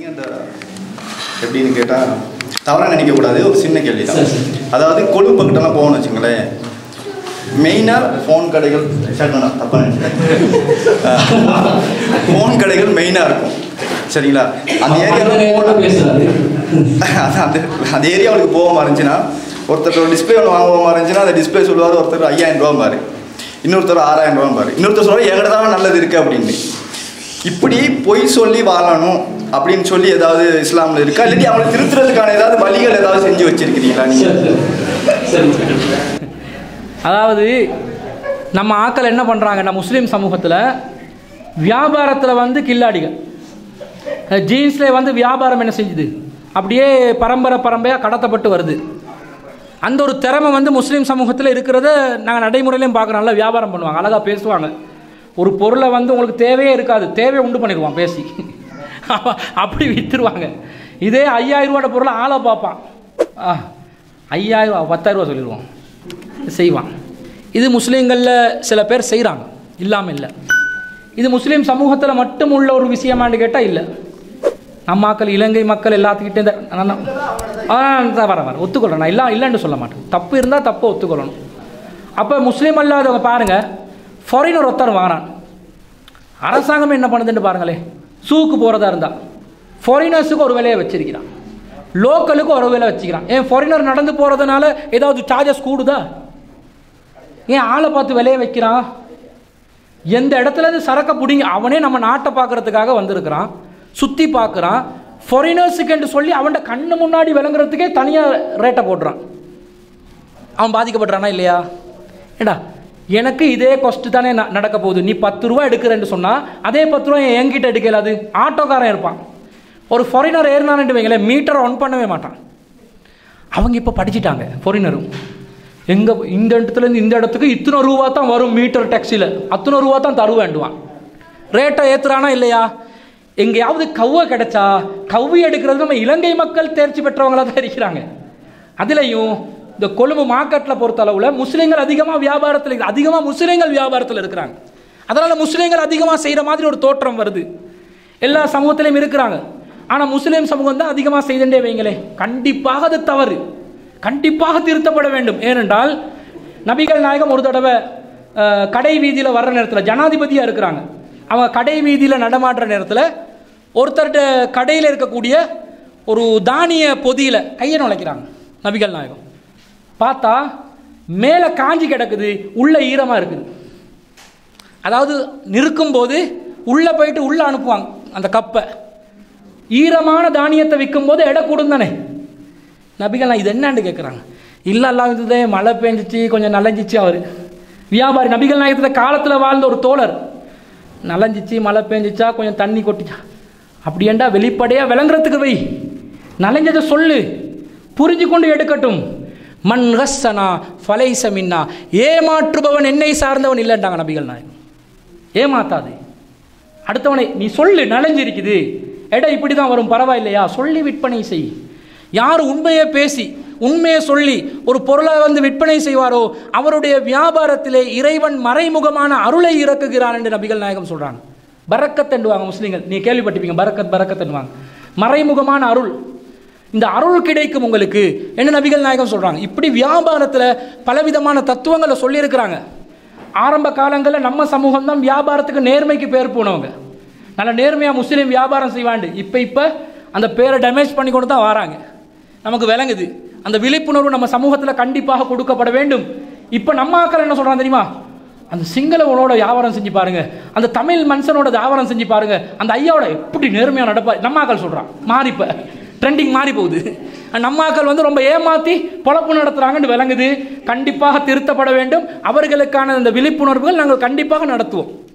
இந்த எப்படின்னு கேட்டால் தவறாக நினைக்கக்கூடாது ஒரு சின்ன கேள்வி தான் சரி, சரி. அதாவது கொழும்பு பக்கத்தெல்லாம் போகணும்னு வச்சுங்களேன் மெயினாக ஃபோன் கடைகள் சட்டணும் தப்பாக நினச்சிட்டேன் ஃபோன் கடைகள் மெயினாக இருக்கும் சரிங்களா அந்த ஏரியாவில் போகலாம் பேசுறாரு அது அந்த அந்த ஏரியாவுக்கு போகாம இருந்துச்சுன்னா ஒருத்தர் ஒரு டிஸ்பிளே ஒன்று வாங்குவோமா இருந்துச்சுன்னா அந்த டிஸ்பிளே சொல்லுவார் ஒருத்தர் ஐயாயிரம் ரூபா பாரு இன்னொருத்தர் ஆறாயிரம் ரூபா பாரு இன்னொருத்தர் சொல்லுவார் எங்கிட்ட தான் நல்லது இருக்குது அப்படின்னு இப்படி பொய் சொல்லி வாழணும் அப்படின்னு சொல்லி ஏதாவது இஸ்லாமில் இருக்கா இல்லாட்டி அவங்களை திருத்துறதுக்கான ஏதாவது வழிகள் ஏதாவது செஞ்சு வச்சிருக்கிறீங்களா நீங்கள் சரி சரி அதாவது நம்ம ஆக்கள் என்ன பண்ணுறாங்கன்னா முஸ்லீம் சமூகத்தில் வியாபாரத்தில் வந்து கில்லாடிகள் ஜீன்ஸில் வந்து வியாபாரம் என்ன செஞ்சுது அப்படியே பரம்பரை பரம்பரையாக கடத்தப்பட்டு வருது அந்த ஒரு திறமை வந்து முஸ்லீம் சமூகத்தில் இருக்கிறத நாங்கள் நடைமுறையிலையும் பார்க்குறோம் நல்லா வியாபாரம் பண்ணுவாங்க அழகாக பேசுவாங்க ஒரு பொருளை வந்து உங்களுக்கு தேவையே இருக்காது தேவையை உண்டு பண்ணிடுவான் பேசி அப்படி விற்றுருவாங்க இதே ஐயாயிரம் ரூபாயோட பொருளை ஆளை பார்ப்பான் ஆ ஐயாயிரம் ரூபா பத்தாயிரம் ரூபா சொல்லிடுவான் செய்வான் இது முஸ்லீம்களில் சில பேர் செய்கிறாங்க இல்லாமல் இல்லை இது முஸ்லீம் சமூகத்தில் மட்டும் உள்ள ஒரு விஷயமான்னு கேட்டால் இல்லை நம்ம மக்கள் இலங்கை மக்கள் எல்லாத்துக்கிட்டே இந்த நான் நான் ஆ தான் வரேன் வரேன் ஒத்துக்கொள்கிறேன் நான் இல்லை இல்லைன்னு சொல்ல மாட்டேன் தப்பு இருந்தால் தப்பை ஒத்துக்கொள்ளணும் அப்போ முஸ்லீம் அல்லாதவங்க பாருங்கள் ஃபாரினர் ஒருத்தர் வாரான் அரசாங்கம் என்ன பண்ணுதுன்னு பாருங்களேன் சூக்கு போகிறதா இருந்தால் ஃபாரினர்ஸுக்கு ஒரு விலையை வச்சிருக்கிறான் லோக்கலுக்கு ஒரு விலை வச்சுக்கிறான் ஏன் ஃபாரினர் நடந்து போகிறதுனால ஏதாவது சார்ஜஸ் கூடுதா ஏன் ஆளை பார்த்து விலையை வைக்கிறான் எந்த இடத்துல இருந்து சரக்க பிடிங்க அவனே நம்ம நாட்டை பார்க்கறதுக்காக வந்திருக்கிறான் சுற்றி பார்க்குறான் ஃபாரினர்ஸுக்குன்னு சொல்லி அவன்கிட்ட கண்ணு முன்னாடி விளங்குறதுக்கே தனியாக ரேட்டை போடுறான் அவன் பாதிக்கப்படுறானா இல்லையா ஏடா எனக்கு இதே கொஸ்ட் தானே ந- நடக்க போகுது நீ பத்து ரூபா எடுக்கிறேன்னு சொன்னால் அதே பத்து ரூபா என்கிட்ட எடுக்கல அது ஆட்டோக்காரன் இருப்பான் ஒரு ஃபாரினர் ஏறினான்னு வைங்களேன் மீட்டரை ஆன் பண்ணவே மாட்டான் அவங்க இப்போ படிச்சிட்டாங்க ஃபாரினரும் எங்கே இந்த இடத்துலேருந்து இந்த இடத்துக்கு இத்தனை ரூபா தான் வரும் மீட்டர் டேக்ஸியில் அத்தனை ரூபா தான் தருவேண்டுவான் ரேட்டை ஏற்றுறானா இல்லையா எங்கேயாவது கவ்வை கிடைச்சா கவ்வி எடுக்கிறது நம்ம இலங்கை மக்கள் தேர்ச்சி பெற்றவங்களா தான் இருக்கிறாங்க அதுலேயும் இந்த கொழும்பு மார்க்கெட்டில் பொறுத்த அளவில் முஸ்லீம்கள் அதிகமாக வியாபாரத்தில் அதிகமாக முஸ்லீம்கள் வியாபாரத்தில் இருக்கிறாங்க அதனால் முஸ்லீம்கள் அதிகமாக செய்கிற மாதிரி ஒரு தோற்றம் வருது எல்லா சமூகத்திலையும் இருக்கிறாங்க ஆனால் முஸ்லீம் சமூகம் தான் அதிகமாக செய்துட்டே வைங்களே கண்டிப்பாக அது தவறு கண்டிப்பாக திருத்தப்பட வேண்டும் ஏனென்றால் நபிகள் நாயகம் ஒரு தடவை அஹ், கடை வீதியில் வர்ற நேரத்தில் ஜனாதிபதியாக இருக்கிறாங்க அவங்க கடை வீதியில் நடமாடுற நேரத்தில் ஒருத்தர்கிட்ட கடையில் இருக்கக்கூடிய ஒரு தானிய பொதியில் கையை நுழைக்கிறாங்க நபிகள் நாயகம் பார்த்தா மேலே காஞ்சி கிடக்குது உள்ள ஈரமாக இருக்குது அதாவது நிற்கும்போது உள்ளே போயிட்டு உள்ளே அனுப்புவாங்க அந்த கப்பை ஈரமான தானியத்தை விற்கும்போது எடை கூடும் தானே நபிகள் நான் இது என்னன்னு கேட்குறாங்க இல்லை எல்லாம் இதுதே மழை பெஞ்சிச்சு கொஞ்சம் நனைஞ்சிச்சு அவர் வியாபாரி நபிகள் நாயகத்தில் காலத்தில் வாழ்ந்த ஒரு தோழர் நனைஞ்சிச்சு மழை பெஞ்சிச்சா கொஞ்சம் தண்ணி கொட்டிச்சா அப்படியேண்டா வெளிப்படையாக விளங்குறதுக்கு வை நனைஞ்சதை சொல்லு புரிஞ்சு கொண்டு எடுக்கட்டும் மண் ஹஸ்ஸனா ஃபலைச மின்னா ஏமாற்றுபவன் என்னை சார்ந்தவன் இல்லைன்றாங்க நபிகள் நாயகம் ஏமாத்தாது அடுத்தவனை நீ சொல்லு நனைஞ்சிருக்குது எடை இப்படி தான் வரும் பரவாயில்லையா சொல்லி விற்பனை செய் யார் உண்மையை பேசி உண்மையை சொல்லி ஒரு பொருளை வந்து விற்பனை செய்வாரோ அவருடைய வியாபாரத்திலே இறைவன் மறைமுகமான அருளை இறக்குகிறான் என்று நபிகள் நாயகம் சொல்றாங்க பரக்கத் என்றுவாங்க முஸ்லீம்கள் நீ கேள்விப்பட்டிருப்பீங்க பரக்கத் பரக்கத் என்றுவாங்க மறைமுகமான அருள் இந்த அருள் கிடைக்கும் உங்களுக்கு என்ன நபிகள் நாயகம் சொல்றாங்க இப்படி வியாபாரத்தில் பலவிதமான தத்துவங்களை சொல்லியிருக்கிறாங்க ஆரம்ப காலங்களில் நம்ம சமூகம் தான் வியாபாரத்துக்கு நேர்மைக்கு பேர் போனவங்க நல்ல நேர்மையாக முஸ்லீம் வியாபாரம் செய்வாண்டு இப்போ இப்போ அந்த பேரை டேமேஜ் பண்ணி கொண்டு தான் வராங்க நமக்கு விளங்குது அந்த விழிப்புணர்வு நம்ம சமூகத்தில் கண்டிப்பாக கொடுக்கப்பட வேண்டும் இப்போ நம்ம ஆக்கள் என்ன சொல்கிறாங்க தெரியுமா அந்த சிங்களவனோட வியாபாரம் செஞ்சு பாருங்க அந்த தமிழ் மனுஷனோட வியாபாரம் செஞ்சு பாருங்க அந்த ஐயாவோட எப்படி நேர்மையாக நடப்பார் நம்ம ஆக்கள் சொல்கிறான் மாறி இப்போ ட்ரெண்டிங் மாறி போகுது நம்ம ஆக்கள் வந்து ரொம்ப ஏமாத்தி பொழப்பு நடத்துகிறாங்கன்னு விளங்குது கண்டிப்பாக திருத்தப்பட வேண்டும் அவர்களுக்கான அந்த விழிப்புணர்வுகள் நாங்கள் கண்டிப்பாக நடத்துவோம்